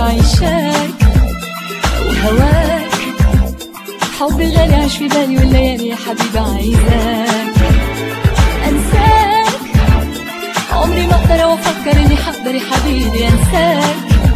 عيشاك وهواك حبي غالي عاش في بالي والليالي يا حبيبي عايزاك انساك عمري ما اقدر وافكر اني حقدر يا حبيبي انساك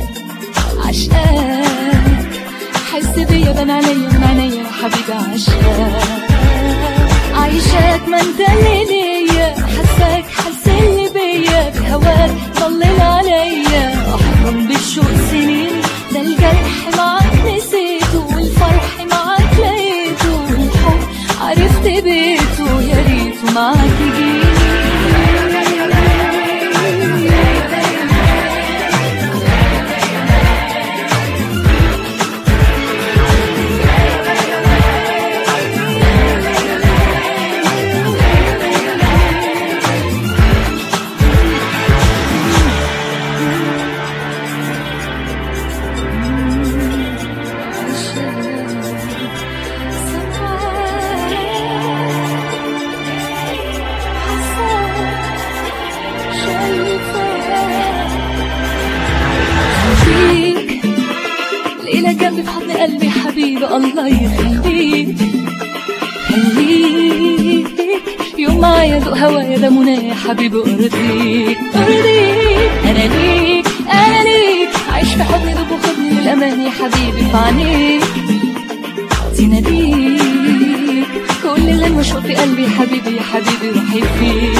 عشقاك حس بيا بين عينيا من عينيا يا حبيبي عشقاك عايشاك ما انت اللي ليا حساك حس اللي بيا بهواك ضلل عليا احضن بالشوق سنين ده الجرح معاك نسيته والفرح معاك لقيته والحب عرفت بيته يا ريته معاك يجي ليلة جنبي في حضن قلبي حبيبي الله يخليك خليك يوم معايا دوق هوايا ده منى يا حبيبي ارضيك ارضيك انا ليك انا ليك عايش في حضني دوب وخدني للامان يا حبيبي في عينيك تناديك كل غنوة شوق في قلبي يا حبيبي يا حبيبي روحي فيك